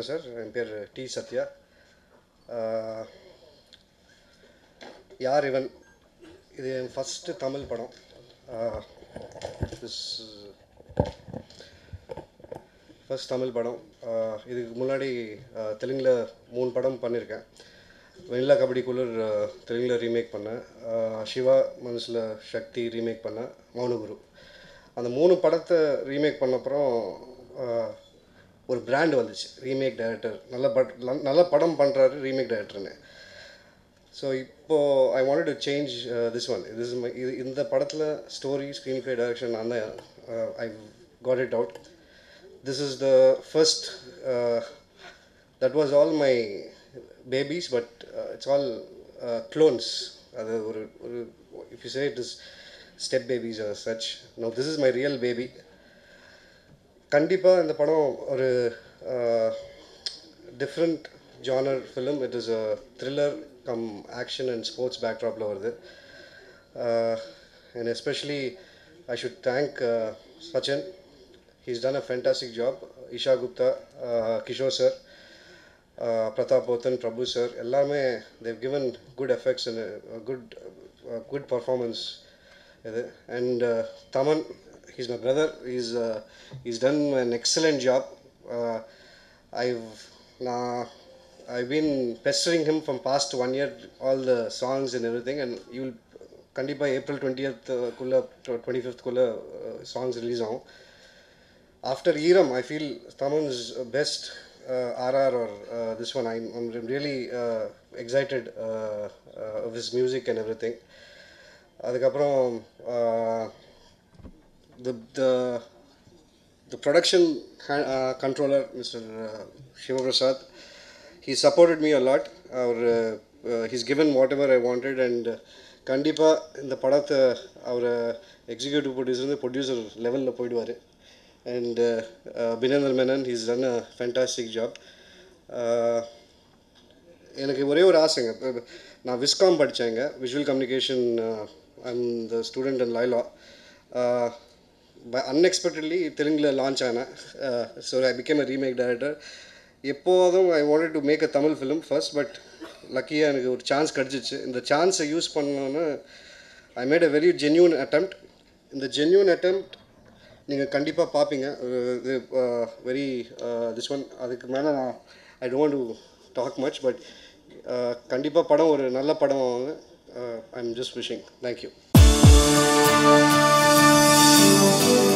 வணக்கம் சார் என் பேர் டி சத்யா ஆஹ், யார் இவன் இது என் ஃபஸ்ட்டு தமிழ் படம் ஃபர்ஸ்ட் தமிழ் படம் ஆஹ், இதுக்கு முன்னாடி ஆஹ், தெலுங்கில் மூணு படம் பண்ணியிருக்கேன் வெண்ணிலா கபடி குளிர் தெலுங்கில் ரீமேக் பண்ணேன் ஆஹ், சிவா மனசில் சக்தி ரீமேக் பண்ணேன் மௌனகுரு அந்த மூணு படத்தை ரீமேக் பண்ண அப்புறம் ஆஹ், ஒரு பிராண்ட் வந்துச்சு ரீமேக் டைரக்டர் நல்ல பட் நல்ல படம் பண்ணுறாரு ரீமேக் டைரக்டர்னு ஸோ இப்போது I want to change this one this my இது இந்த படத்தில் ஸ்டோரி ஸ்க்ரீன் ப்ளே டைரக்ஷன் அந்த I got it out this is the first that was all my babies but it's all clones அது ஒரு ஒரு if you say it is step babies such no this is my real baby கண்டிப்பாக இந்த படம் ஒரு different genre film it is a thriller cum action and sports பேக்ட்ராப்பில் வருது and especially I should thank Sachin he's done a fantastic job Isha Gupta Kishore sir Prathap Pothan Prabhu sir எல்லாமே Dev given good effects and good good performance இது and Thaman he's my brother he's uh, he's done an excellent job uh, i've nah, i've been pestering him from past one year all the songs and everything and you'll கண்டிப்பாக April டுவெண்ட்டியத்துக்குள்ளே twenty ஃபிஃப்த்குள்ளே songs release ஆகும் after Eeram I feel Thaman's best RR are this one I I'm really excited with music and everything அதுக்கப்புறம் uh, the the the production ha- uh, controller mr uh, shiva prasad he supported me a lot our uh, uh, he's given whatever i wanted and uh, கண்டிப்பாக இந்த படத்தை அவர் executive producer producer லெவலில் போயிடுவார் and Binendar Menon he's done a fantastic job எனக்கு ஒரே ஒரு ஆசைங்க இப்ப நான் விஸ்காம் படித்தேங்க visual communication I'm the student and Laila unexpectedly தெலுங்கில் லான்ச் ஆனேன் so I became a remake director எப்போதும் I wanted to make a Tamil film first but லக்கியாக எனக்கு ஒரு சான்ஸ் கிடச்சிச்சு இந்த சான்ஸை யூஸ் பண்ணோன்னு I made a very genuine attempt இந்த ஜென்யூன் அட்டம்ப்ட் நீங்கள் கண்டிப்பாக பார்ப்பீங்க ஒரு இது வெரி திஸ் ஒன் அதுக்கு மேலே நான் I don't to talk much but கண்டிப்பாக படம் ஒரு நல்ல படம் I am just wishing thank you